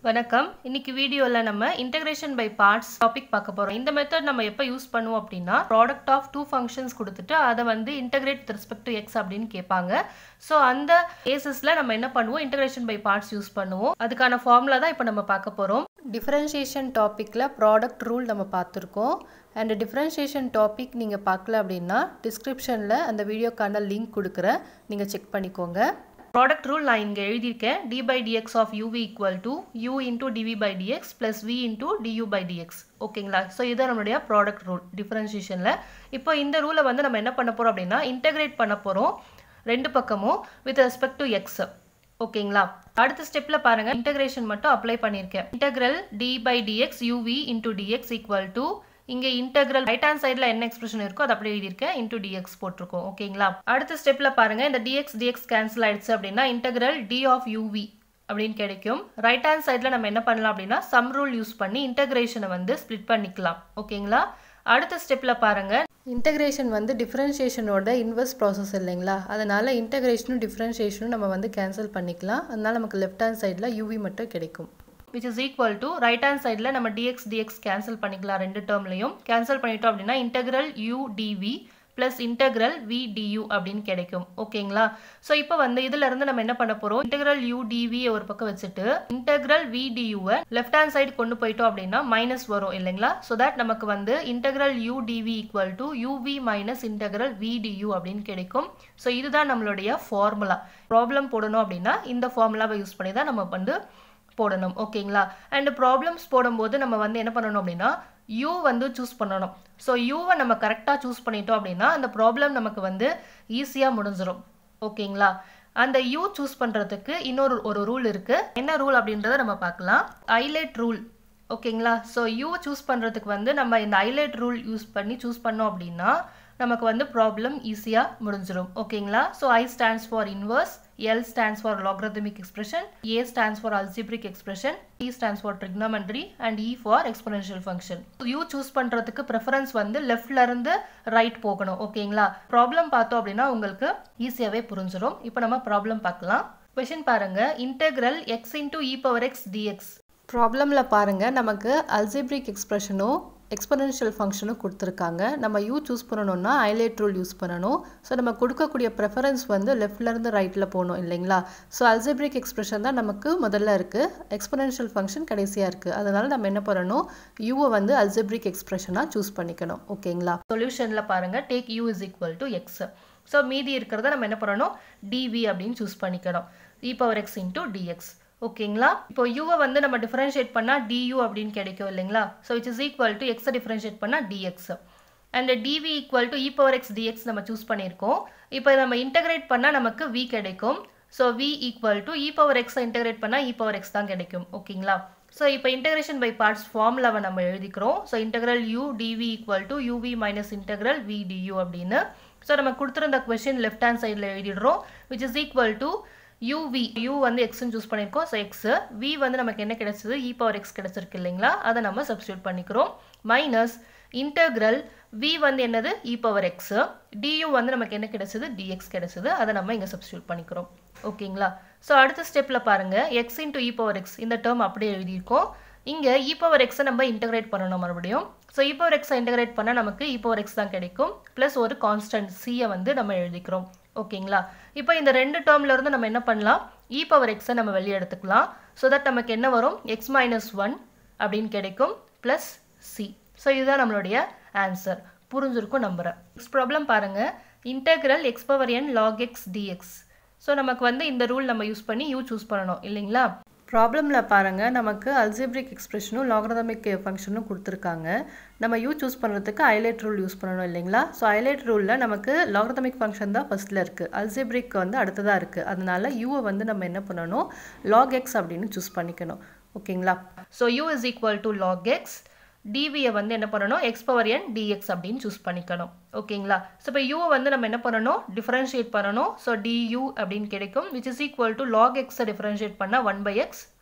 வணக்கம் இன்னைக்கு வீடியோவில் நம்ம இன்டகிரேஷன் பை பார்ட்ஸ் டாபிக் பார்க்க போகிறோம் இந்த மெத்தட் நம்ம எப்போ யூஸ் பண்ணுவோம் அப்படின்னா ப்ராடக்ட் ஆஃப் டூ ஃபங்க்ஷன்ஸ் கொடுத்துட்டு அதை வந்து integrate with respect to X அப்படின்னு கேட்பாங்க ஸோ அந்த கேசஸில் நம்ம என்ன பண்ணுவோம் இன்டகிரேஷன் பை பார்ட்ஸ் யூஸ் பண்ணுவோம் அதுக்கான ஃபார்முலா தான் இப்போ நம்ம பார்க்க போகிறோம் டிஃப்ரென்ஷியேஷன் டாப்பிக்கில் ப்ராடக்ட் ரூல் நம்ம பார்த்துருக்கோம் அண்ட் டிஃப்ரென்ஷியேஷன் டாபிக் நீங்கள் பார்க்கல அப்படின்னா டிஸ்கிரிப்ஷனில் அந்த வீடியோக்கான லிங்க் கொடுக்குறேன் நீங்கள் செக் பண்ணிக்கோங்க ப்ராடக்ட் ரூல் நான் இங்கே எழுதியிருக்கேன் D by DX of UV equal to U into DV by DX plus V into DU by DX ஓகேங்களா ஸோ இதுதான் நம்மளுடைய ப்ராடக்ட் ரூல் டிஃப்ரென்ஷியேஷனில் இப்போ இந்த ரூலை வந்து நம்ம என்ன பண்ண போகிறோம் அப்படின்னா இன்டகிரேட் பண்ண போகிறோம் ரெண்டு பக்கமும் வித் ரெஸ்பெக்ட் டு எக்ஸ் ஓகேங்களா அடுத்த ஸ்டெப்பில் பாருங்கள் இன்டகிரேஷன் மட்டும் அப்ளை பண்ணியிருக்கேன் integral D by DX UV into DX equal to இங்கே இன்டெக்ரல் ரைட் ஹேண்ட் சைடில் என்ன எக்ஸ்பிரஷன் இருக்கோ அது அப்படியே எழுதியிருக்கேன் இன்டூ டிஎக்ஸ் போட்டிருக்கோம் ஓகேங்களா அடுத்த ஸ்டெப்பில் பாருங்கள் இந்த டிஎக்ஸ் டிஎக்ஸ் கேன்சல் ஆயிடுச்சு அப்படின்னா இன்டெக்ரல் டி ஆஃப் யூவி அப்படின்னு கிடைக்கும் ரைட் ஹேண்ட் சைடில் நம்ம என்ன பண்ணலாம் அப்படின்னா சம் ரூல் யூஸ் பண்ணி இன்டகிரேஷனை வந்து ஸ்ப்ளிட் பண்ணிக்கலாம் ஓகேங்களா அடுத்த ஸ்டெப்பில் பாருங்கள் இன்டகிரேஷன் வந்து டிஃப்ரென்ஷியேஷனோட இன்வெர்ஸ் ப்ராசஸ் இல்லைங்களா அதனால் இன்டகிரேஷனும் டிஃப்ரென்ஷியேஷனும் நம்ம வந்து கேன்சல் பண்ணிக்கலாம் அதனால் நமக்கு லெஃப்ட் ஹேண்ட் சைடில் யூவி மட்டும் கிடைக்கும் which is equal to right hand சைடில் நம்ம டிஎக்ஸ் டிஎக்ஸ் கேன்சல் பண்ணிக்கலாம் ரெண்டு டேர்ம்லையும் கேன்சல் பண்ணிட்டோம் அப்படின்னா integral you DV plus integral we due அப்படின்னு கிடைக்கும் ஓகேங்களா ஸோ இப்போ வந்து இதுல இருந்து நம்ம என்ன பண்ண போறோம் இன்டெக்ரல் யூ டிவி ஒரு பக்கம் வச்சுட்டு இன்டெக்ரல் வி டியூவை லெஃப்ட் ஹேண்ட் சைடு கொண்டு போயிட்டோம் அப்படின்னா மைனஸ் வரும் இல்லைங்களா ஸோ தட் நமக்கு வந்து integral you TV equal to UV minus integral we due அப்படின்னு கிடைக்கும் ஸோ இதுதான் நம்மளுடைய ஃபார்முலா ப்ராப்ளம் போடணும் அப்படின்னா இந்த ஃபார்முலாவை யூஸ் பண்ணி தான் நம்ம வந்து போடணும் ஓகேங்களா அண்ட் ப்ராப்ளம்ஸ் போடும்போது நம்ம வந்து என்ன பண்ணணும் அப்படின்னா யூ வந்து சூஸ் பண்ணணும் ஸோ யூவை நம்ம கரெக்டாக சூஸ் பண்ணிட்டோம் அப்படின்னா அந்த ப்ராப்ளம் நமக்கு வந்து ஈஸியாக முடிஞ்சிடும் ஓகேங்களா அந்த யூ சூஸ் பண்ணுறதுக்கு இன்னொரு ஒரு ரூல் இருக்குது என்ன ரூல் அப்படின்றத நம்ம பார்க்கலாம் ஐலைட் ரூல் ஓகேங்களா ஸோ யூ சூஸ் பண்ணுறதுக்கு வந்து நம்ம இந்த ஐலைட் ரூல் யூஸ் பண்ணி சூஸ் பண்ணோம் அப்படின்னா நமக்கு வந்து ப்ராப்ளம் ஈஸியாக முடிஞ்சிடும் ஓகேங்களா so I stands for inverse L stands for logarithmic expression A stands for algebraic expression T stands for trigonometry and E for exponential function U choose பண்ணுறதுக்கு preference வந்து லெஃப்ட்ல இருந்து ரைட் போகணும் ஓகேங்களா ப்ராப்ளம் பார்த்தோம் அப்படின்னா உங்களுக்கு ஈஸியாகவே புரிஞ்சிடும் இப்போ நம்ம ப்ராப்ளம் பார்க்கலாம் கொஷின் பாருங்க integral x into e power x dx ப்ராப்ளமில் பாருங்கள் நமக்கு அல்ஜிப்ரிக் எக்ஸ்பிரஷனும் எக்ஸ்பொனென்ஷியல் ஃபங்க்ஷனும் கொடுத்துருக்காங்க நம்ம யூ சூஸ் பண்ணணும்னா ஐலேட் ரூல் யூஸ் பண்ணணும் ஸோ நம்ம கொடுக்கக்கூடிய ப்ரெஃபரன்ஸ் வந்து லெஃப்ட்லேருந்து ரைட்டில் போகணும் இல்லைங்களா ஸோ அல்ஜிப்ரிக் எக்ஸ்பிரஷன் தான் நமக்கு முதல்ல இருக்குது எக்ஸ்பொனென்ஷியல் ஃபங்க்ஷன் கடைசியாக இருக்குது அதனால் நம்ம என்ன பண்ணணும் யூவை வந்து அல்ஜிப்ரிக் எக்ஸ்பிரஷனாக சூஸ் பண்ணிக்கணும் ஓகேங்களா சொல்யூஷனில் பாருங்கள் take u is equal to x so மீதி இருக்கிறத நம்ம என்ன பண்ணணும் டிவி அப்படின்னு சூஸ் பண்ணிக்கணும் e power x into dx ஓகேங்களா இப்போ யூவை வந்து நம்ம டிஃபரன்ஷியேட் பண்ணால் டியூ அப்படின்னு கிடைக்கும் இல்லைங்களா so it's is equal to எக்ஸை டிஃபரன்ஷியேட் பண்ணால் dx and dv equal to e power x dx நம்ம சூஸ் பண்ணியிருக்கோம் இப்போ நம்ம இன்டகிரேட் பண்ணால் நமக்கு வி கிடைக்கும் so v equal to e power எக்ஸை இன்டகிரேட் பண்ணால் இ பவர் எக்ஸ் தான் கிடைக்கும் ஓகேங்களா ஸோ இப்போ இன்டகிரேஷன் பை பார்ட்ஸ் ஃபார்முலாவை நம்ம எழுதிக்கிறோம் so integral u TV equal to UV minus integral v due அப்படின்னு ஸோ நம்ம கொடுத்துருந்த கொஷின் லெஃப்ட் ஹேண்ட் சைடில் எழுதிடுறோம் which is equal to uv u வந்து எக்ஸ்ன்னு சூஸ் பண்ணியிருக்கோம் ஸோ எக்ஸ் வி வந்து நமக்கு என்ன கிடைச்சது இ பவர் எக்ஸ் கிடைச்சிருக்கு இல்லைங்களா அதை நம்ம சப்ஸ்டியூட் பண்ணிக்கிறோம் மைனஸ் இன்டகிரல் வி வந்து என்னது இ பவர் எக்ஸ் டியூ வந்து நமக்கு என்ன கிடைச்சது டிஎக்ஸ் கிடைச்சது அதை நம்ம இங்கே சப்ஸ்டியூட் பண்ணிக்கிறோம் ஓகேங்களா ஸோ அடுத்த ஸ்டெப்பில் பாருங்கள் x into e power x இந்த டேர்ம் அப்படியே எழுதியிருக்கோம் இங்கே இ பவர் எக்ஸை நம்ம இன்டகிரேட் பண்ணணும் மறுபடியும் ஸோ இ பவர் எக்ஸை இன்டகிரேட் பண்ணால் நமக்கு இ பவர் எக்ஸ் தான் கிடைக்கும் ப்ளஸ் ஒரு கான்ஸ்டன்ட் சியை வந்து நம்ம எழுதிக்கிறோம் ஓகேங்களா இப்போ இந்த ரெண்டு டேர்ம்ல இருந்து நம்ம என்ன பண்ணலாம் இ பவர் எக்ஸை நம்ம வெளியே எடுத்துக்கலாம் ஸோ தட் நமக்கு என்ன வரும் எக்ஸ் மைனஸ் ஒன் அப்படின்னு கிடைக்கும் ப்ளஸ் சி ஸோ இதுதான் நம்மளுடைய ஆன்சர் புரிஞ்சிருக்கும் நம்புகிறேன் நெக்ஸ்ட் ப்ராப்ளம் பாருங்கள் integral x power n log x dx so நமக்கு வந்து இந்த ரூல் நம்ம யூஸ் பண்ணி யூ சூஸ் பண்ணணும் இல்லைங்களா ப்ராப்ளமில் பாருங்கள் நமக்கு அல்ஜிப்ரிக் எக்ஸ்பிரஷனும் லாகரதமிக் ஃபங்க்ஷனும் கொடுத்துருக்காங்க நம்ம யூ சூஸ் பண்ணுறதுக்கு ஐலைட் ரூல் யூஸ் பண்ணணும் இல்லைங்களா ஸோ ஐலைட் ரூலில் நமக்கு லாகரதமிக் ஃபங்க்ஷன் தான் ஃபஸ்ட்டில் இருக்குது அல்ஜிப்ரிக் வந்து அடுத்ததாக இருக்குது அதனால யூவை வந்து நம்ம என்ன பண்ணணும் லாக் எக்ஸ் அப்படின்னு சூஸ் பண்ணிக்கணும் ஓகேங்களா so u is equal to log x டிவியை வந்து என்ன பண்ணணும் எக்ஸ் பவர் என் டிஎக்ஸ் அப்படின்னு சூஸ் பண்ணிக்கணும் ஓகேங்களா ஸோ இப்போ யூவை வந்து நம்ம என்ன பண்ணணும் டிஃபரன்ஷியேட் பண்ணணும் ஸோ டியூ அப்படின்னு கிடைக்கும் which is equal to log எக்ஸை டிஃபரன்ஷியேட் பண்ணால் one by x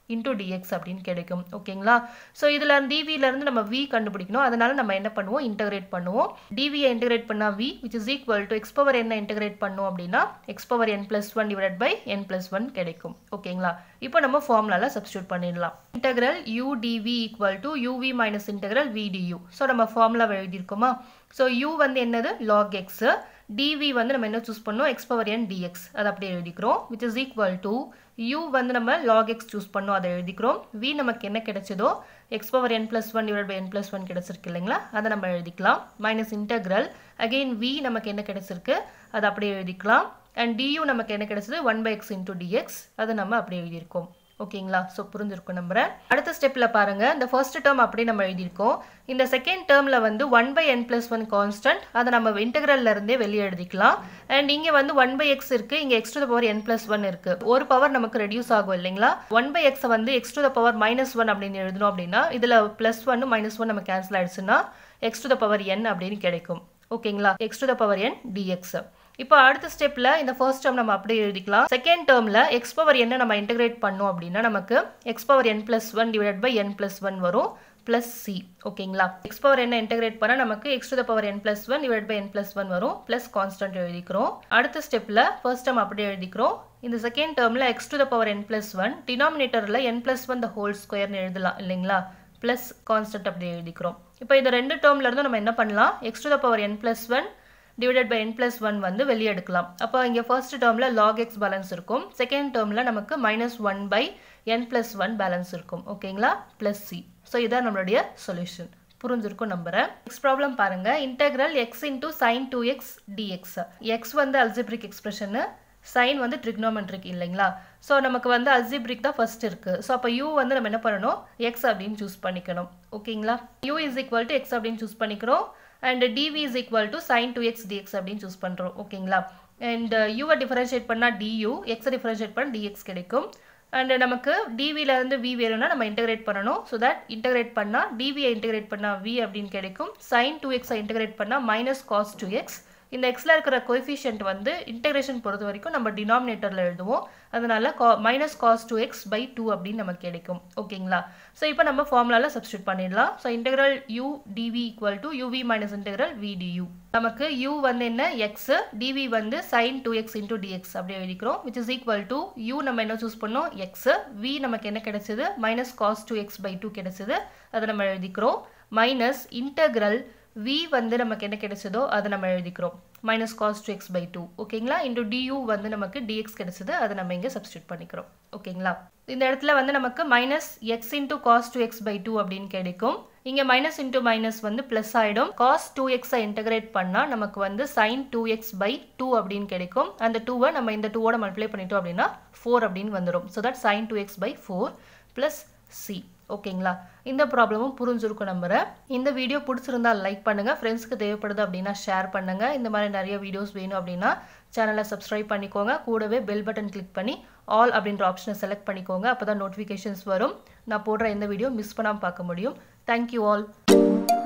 into dx அப்படின்னு கிடைக்கும் ஓகேங்களா ஸோ இதில் டிவியிலேருந்து நம்ம வி கண்டுபிடிக்கணும் அதனால நம்ம என்ன பண்ணுவோம் இன்டகிரேட் பண்ணுவோம் டிவியை இன்டகிரேட் பண்ணால் v which is equal to x power என்ன இன்டகிரேட் பண்ணோம் அப்படின்னா x power n plus one divide by n plus one கிடைக்கும் ஓகேங்களா இப்போ நம்ம ஃபார்முலாவில் சப்ஸ்டியூட் பண்ணிடலாம் integral u TV equal to UV minus integral v du so நம்ம ஃபார்முலா எழுதியிருக்கோமா ஸோ யூ வந்து என்னது லாக் எக்ஸு டிவி வந்து நம்ம என்ன சூஸ் பண்ணோம் எக்ஸ் பவர் என் டிஎக்ஸ் அதை அப்படியே எழுதிக்கிறோம் which is equal to u வந்து நம்ம லாக் எக்ஸ் சூஸ் பண்ணோம் அதை எழுதிக்கிறோம் வி நமக்கு என்ன கிடைச்சதோ x power n plus one divide by n plus one கிடைச்சிருக்கு இல்லைங்களா அதை நம்ம எழுதிக்கலாம் மைனஸ் இன்டெக்ரல் அகெயின் வி நமக்கு என்ன கிடைச்சிருக்கு அதை அப்படியே எழுதிக்கலாம் அண்ட் டியூ நமக்கு என்ன கிடைச்சது one by x into dx அதை நம்ம அப்படியே எழுதியிருக்கோம் ஓகேங்களா ஸோ புரிஞ்சிருக்கும் நம்புறேன் அடுத்த ஸ்டெப்பில் பாருங்க இந்த ஃபர்ஸ்ட் டேர்ம் அப்படியே நம்ம எழுதியிருக்கோம் இந்த செகண்ட் டேர்மில் வந்து one by n plus one constant அதை நம்ம இன்டெகிரல்ல இருந்தே வெளியே எழுதிக்கலாம் அண்ட் இங்கே வந்து ஒன் பை எக்ஸ் இருக்கு இங்கே x to the power n plus one இருக்கு ஒரு பவர் நமக்கு ரெடியூஸ் ஆகும் இல்லைங்களா ஒன் பை எக்ஸை வந்து x to the power minus one அப்படின்னு எழுதணும் அப்படின்னா இதில் பிளஸ் ஒன் மைனஸ் ஒன் நம்ம கேன்சல் ஆயிடுச்சுன்னா x to the power n அப்படின்னு கிடைக்கும் ஓகேங்களா x to the power n dx இப்போ அடுத்த ஸ்டெப்பில் இந்த ஃபர்ஸ்ட் டேர்ம் நம்ம அப்படியே எழுதிக்கலாம் செகண்ட் டேர்மில் எக்ஸ் பவர் என்ன நம்ம இன்டகிரேட் பண்ணோம் அப்படின்னா நமக்கு x power n plus one divide by n plus one வரும் பிளஸ் சி ஓகேங்களா எக்ஸ் பவர் என்ன இன்டகிரேட் பண்ணால் நமக்கு x to the power n plus one divide by n plus one வரும் பிளஸ் கான்ஸ்டன்ட் எழுதிக்கிறோம் அடுத்த ஸ்டெப்பில் ஃபர்ஸ்ட் டேர்ம் அப்படியே எழுதிக்கிறோம் இந்த செகண்ட் டேர்மில் x to the power n plus one டினாமினேட்டரில் n plus one the whole ஸ்கொயர்னு எழுதலாம் இல்லைங்களா ப்ளஸ் கான்ஸ்டன்ட் அப்படி எழுதிக்கிறோம் இப்போ இந்த ரெண்டு டேர்ம்ல இருந்து நம்ம என்ன பண்ணலாம் x to the power n plus one divided by n plus one வந்து வெளியே எடுக்கலாம் அப்போ இங்கே ஃபர்ஸ்ட் டேர்மில் லாக் எக்ஸ் பேலன்ஸ் இருக்கும் செகண்ட் டேர்மில் நமக்கு minus one by n plus one balance இருக்கும் ஓகேங்களா ப்ளஸ் சி ஸோ இதான் நம்மளுடைய சொல்யூஷன் புரிஞ்சிருக்கும் நம்புறேன் நெக்ஸ்ட் ப்ராப்ளம் பாருங்க integral x into sine two x dx x வந்து அல்ஜிப்ரிக் எக்ஸ்பிரஷனு சைன் வந்து ட்ரிக்னோமெட்ரிக் இல்லைங்களா ஸோ நமக்கு வந்து அல்ஜிப்ரிக் தான் ஃபர்ஸ்ட் இருக்கு ஸோ அப்போ யூ வந்து நம்ம என்ன பண்ணணும் எக்ஸ் அப்படின்னு சூஸ் பண்ணிக்கணும் ஓகேங்களா u is equal to X அப்படின்னு சூஸ் பண்ணிக்கிறோம் and dv is equal to sine two x dx அப்படின்னு சூஸ் பண்ணுறோம் ஓகேங்களா அண்ட் யூவை டிஃபரன்ஷியேட் பண்ணால் டியூ எக்ஸை டிஃபரன்ஷியேட் பண்ணால் டிஎக்ஸ் கிடைக்கும் அண்ட் நமக்கு டிவியில் இருந்து வி வேணும்னா நம்ம இன்டகிரேட் பண்ணணும் ஸோ தட் இன்டகிரேட் பண்ணால் டிவியை இன்டகிரேட் பண்ணால் வி அப்படின்னு கிடைக்கும் சைன் டூ எக்ஸை இன்டகிரேட் பண்ணால் மைனஸ் காஸ் டூ எக்ஸ் இந்த எக்ஸில் இருக்கிற கோஎஃபிஷியன்ட் வந்து இன்டகிரேஷன் பொறுத்த வரைக்கும் நம்ம டினாமினேட்டரில் எழுதுவோம் அதனால கா minus cos two x by two அப்படின்னு நமக்கு கிடைக்கும் ஓகேங்களா ஸோ இப்போ நம்ம ஃபார்முலாவில் சப்ஸ்டியூட் பண்ணிடலாம் so integral you TV equal to UV minus integral we du நமக்கு யூ வந்து என்ன எக்ஸ் டிவி வந்து sine two x into dx அப்படி எழுதிக்கிறோம் which is equal to u நம்ம என்ன சூஸ் பண்ணோம் எக்ஸ் வி நமக்கு என்ன கிடைச்சது minus cos two x by two கிடைச்சது அதை நம்ம எழுதிக்கிறோம் மைனஸ் இன்டெக்ரல் v வந்து நமக்கு என்ன கிடைச்சதோ அதை நம்ம எழுதிக்கிறோம் minus cos two x by two ஓகேங்களா இன்டூ டியூ வந்து நமக்கு டிஎக்ஸ் கிடைச்சது அதை நம்ம இங்கே சப்ஸ்டியூட் பண்ணிக்கிறோம் ஓகேங்களா இந்த இடத்துல வந்து நமக்கு minus x into cos two x by two அப்படின்னு கிடைக்கும் இங்கே மைனஸ் இன்டூ மைனஸ் வந்து ப்ளஸ் ஆகிடும் காஸ் டூ எக்ஸை இன்டகிரேட் பண்ணால் நமக்கு வந்து sine two x by two அப்படின்னு கிடைக்கும் அந்த டூவை நம்ம இந்த டூவோட மல்டிப்ளை பண்ணிட்டோம் அப்படின்னா ஃபோர் அப்படின்னு வந்துடும் so that sine two x by four plus C ஓகேங்களா இந்த ப்ராப்ளமும் புரிஞ்சிருக்கும் நம்புறேன் இந்த வீடியோ பிடிச்சிருந்தா லைக் பண்ணுங்க ஃப்ரெண்ட்ஸ்க்கு தேவைப்படுது அப்படின்னா ஷேர் பண்ணுங்க இந்த மாதிரி நிறைய வீடியோஸ் வேணும் அப்படின்னா சேனலை சப்ஸ்கிரைப் பண்ணிக்கோங்க கூடவே பெல் பட்டன் கிளிக் பண்ணி ஆல் அப்படின்ற ஆப்ஷனை செலக்ட் பண்ணிக்கோங்க அப்போ தான் நோட்டிஃபிகேஷன்ஸ் வரும் நான் போடுற எந்த வீடியோ மிஸ் பண்ணாமல் பார்க்க முடியும் தேங்க்யூ ஆல்